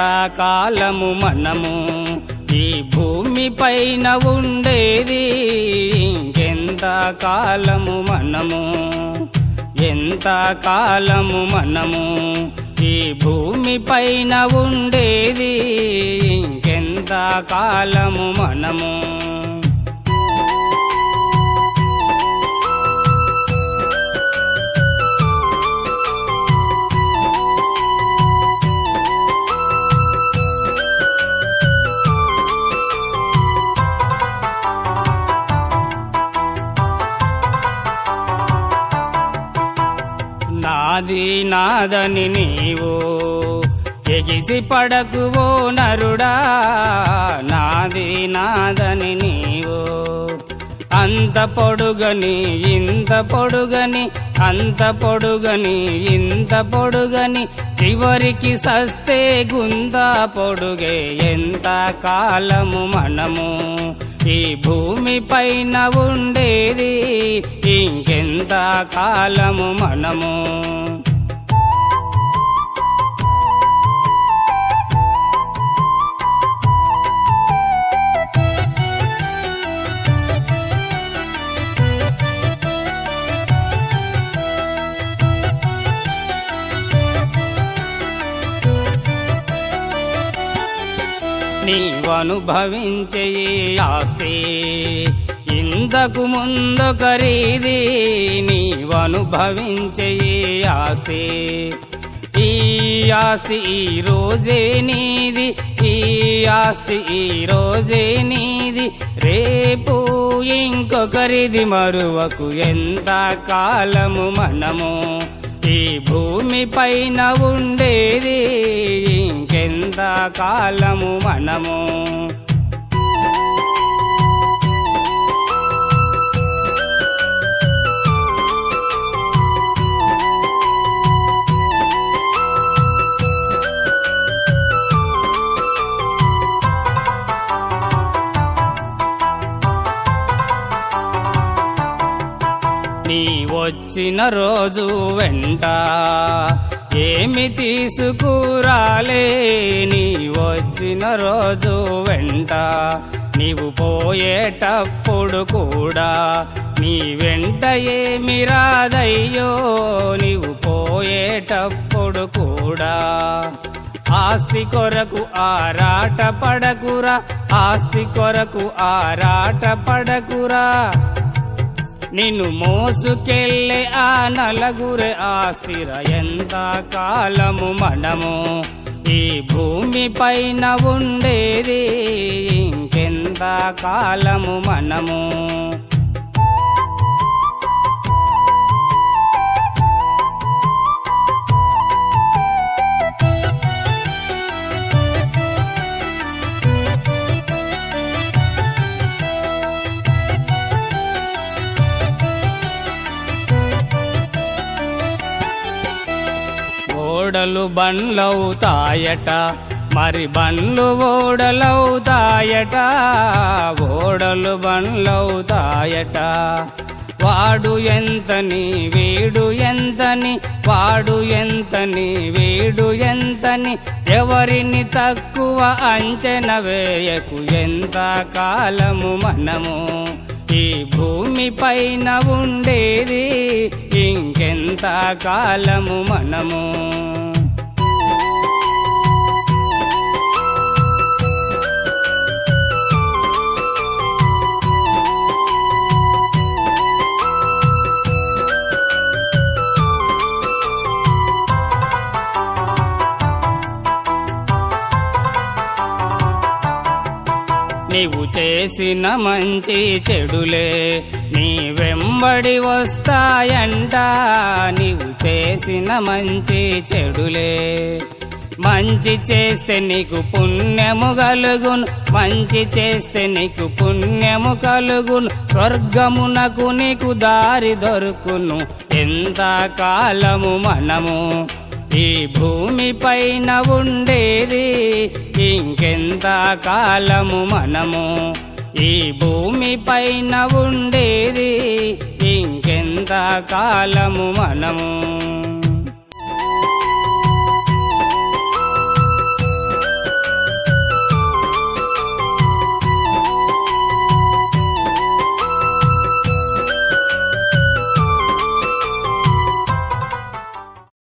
కాలము మనము ఈ భూమి పైన ఉండేది ఇంకెంత కాలము మనము ఎంత కాలము మనము ఈ భూమి పైన ఉండేది ఇంకెంత కాలము మనము నాది నాదని నీవు ఎగిసి పడకువో నరుడా నాది నాదని నీవు అంత పొడుగని ఇంత పొడుగని అంత పొడుగని ఇంత పొడుగని చివరికి సస్తే గుందా పొడుగే ఎంత కాలము మనము ఈ భూమి పైన ఉండేది ఇంకెంత కాలము మనము నీవనుభవించే ఈ ఆస్తి ఇంతకు ముందు ఖరీది నీవనుభవించే ఈ ఆస్తి ఈ ఆస్తి ఈ రోజే నీది ఈ ఆస్తి ఈ రోజే నీది రేపు ఇంకొకరిది మరువకు ఎంత కాలము మనము ఈ భూమి పైన ఉండేది ఇంకెంత కాలము మనము నీ వచ్చిన రోజు వెంట ఏమి తీసుకురాలే నీ వచ్చిన రోజు వెంట నీవు పోయేటప్పుడు కూడా నీ వెంట ఏమి రాదయ్యో నీవు పోయేటప్పుడు కూడా ఆస్తి కొరకు ఆరాట పడకురా ఆస్తి కొరకు ఆరాట పడకురా నిన్ను మోసుకెళ్ళే ఆ నలుగురే ఆస్తిర ఎంత కాలము మనము ఈ భూమి పైన ఉండేది ఇంకెంత కాలము మనము ఓడలు బండ్లవుతాయట మరి బండ్లు ఓడలవుతాయట ఓడలు బండ్లవుతాయట వాడు ఎంతని వీడు ఎంతని వాడు ఎంతని వీడు ఎంతని ఎవరిని తక్కువ అంచన వేయకు ఎంత కాలము మనము ఈ భూమి పైన ఉండేది ఇంకెంత కాలము మనము నీవు చేసిన మంచి చెడులే నీ వెంబడి వస్తాయంట నీవు చేసిన మంచి చెడులే మంచి చేస్తే నీకు పుణ్యము కలుగును మంచి చేస్తే నీకు పుణ్యము కలుగును స్వర్గమునకు నీకు దారి దొరుకును ఎంత కాలము మనము ఈ భూమి పైన ఉండేది ఇంకెంత కాలము మనము ఈ భూమి పైన ఉండేది ఇంకెంత కాలము మనము